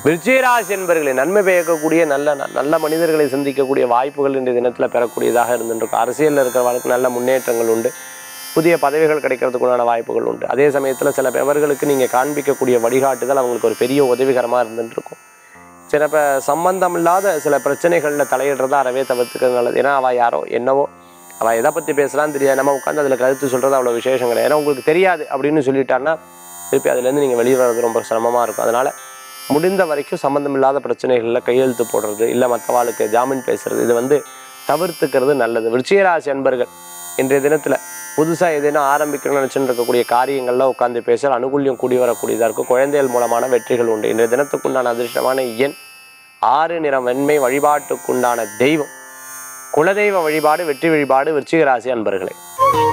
விருச்சிகராசி என்பர்களை நன்மை பயக்கக்கூடிய நல்ல நல்ல மனிதர்களை சந்திக்கக்கூடிய வாய்ப்புகள் இன்றைய தினத்தில் பெறக்கூடியதாக இருந்துருக்கும் அரசியலில் இருக்கிறவர்களுக்கு நல்ல முன்னேற்றங்கள் உண்டு புதிய பதவிகள் கிடைக்கிறதுக்குண்டான வாய்ப்புகள் உண்டு அதே சமயத்தில் சில பேர்களுக்கு நீங்கள் காண்பிக்கக்கூடிய வழிகாட்டுதல் அவங்களுக்கு ஒரு பெரிய உதவிகரமாக இருந்துட்டு இருக்கும் சில இப்போ சம்பந்தம் இல்லாத சில பிரச்சனைகளில் தலையிடுறதா அறவே தவிர்த்துக்கிறது நல்லது ஏன்னா அவள் யாரோ என்னவோ அவள் எதை பற்றி பேசலாம்னு தெரியாது நம்ம உட்காந்து அதில் கருத்து சொல்கிறது அவ்வளோ விசேஷம் கிடையாது ஏன்னா உங்களுக்கு தெரியாது அப்படின்னு சொல்லிட்டான்னா திருப்பி அதுலேருந்து நீங்கள் வெளியே வர்றது ரொம்ப சிரமமாக இருக்கும் அதனால் முடிந்த வரைக்கும் சம்மந்தம் இல்லாத பிரச்சனைகளில் கையெழுத்து போடுறது இல்லை மற்றவாளுக்கு ஜாமீன் பேசுறது இது வந்து தவிர்த்துக்கிறது நல்லது விருச்சிகராசி அன்பர்கள் இன்றைய தினத்தில் புதுசாக ஏதேனும் ஆரம்பிக்கணும்னு நினச்சிட்டு இருக்கக்கூடிய காரியங்களில் உட்காந்து பேசல் அனுகூல்யம் கூடி வரக்கூடியதாக இருக்கும் குழந்தைகள் மூலமான வெற்றிகள் உண்டு இன்றைய தினத்துக்குண்டான அதிர்ஷ்டமான எண் ஆறு நிறம் வெண்மை வழிபாட்டுக்குண்டான தெய்வம் குலதெய்வ வழிபாடு வெற்றி வழிபாடு விருச்சிகராசி அன்பர்களே